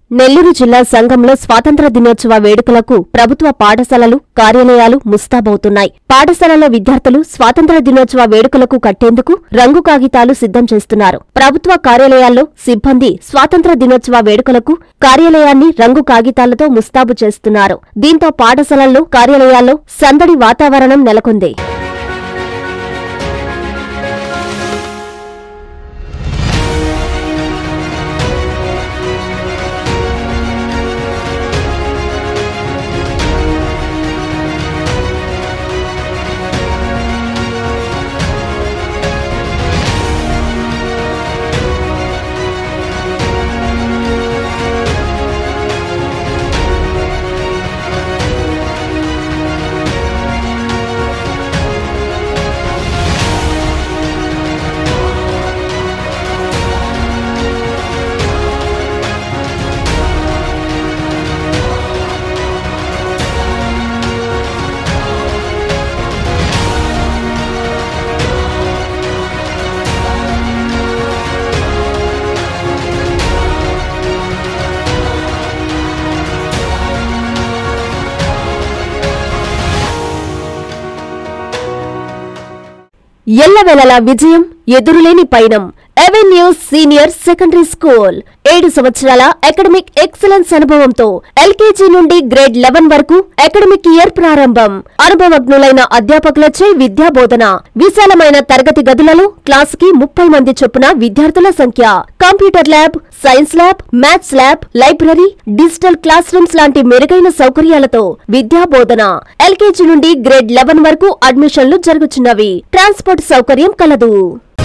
నెల్లూరు జిల్లా సంఘంలో స్వాతంత్ర దినోత్సవ వేడుకలకు ప్రభుత్వ పాఠశాలలు కార్యాలయాలు ముస్తాబవుతున్నాయి పాఠశాలల విద్యార్థులు స్వాతంత్ర దినోత్సవ వేడుకలకు కట్టేందుకు రంగు కాగితాలు సిద్ధం చేస్తున్నారు ప్రభుత్వ కార్యాలయాల్లో సిబ్బంది స్వాతంత్ర దినోత్సవ వేడుకలకు కార్యాలయాన్ని రంగు కాగితాలతో ముస్తాబు చేస్తున్నారు దీంతో పాఠశాలల్లో కార్యాలయాల్లో సందడి వాతావరణం నెలకొంది ఎల్లవెలలా విజయం ఎదురులేని పయనం ఎవెన్యూ సీనియర్ సెకండరీ స్కూల్ ఏడు సంవత్సరాల అకాడమిక్ ఎక్సలెన్స్ అనుభవంతో ఎల్కేజీ నుండి గ్రేడ్ లెవెన్ వరకు అకాడమిక్ ఇయర్ ప్రారంభం అనుభవజ్ఞులైన అధ్యాపకులచే విద్యా బోధన విశాలమైన తరగతి గదులలో క్లాస్ కి ముప్పై మంది చొప్పున విద్యార్థుల సంఖ్య computer lab science lab maths lab library digital classrooms లాంటి మెరుగైన సౌకర్యాలతో విద్యా బోధన ఎల్కేజీ నుండి గ్రేడ్ లెవెన్ వరకు అడ్మిషన్లు జరుగుతున్నవి ట్రాన్స్పోర్ట్ సౌకర్యం కలదు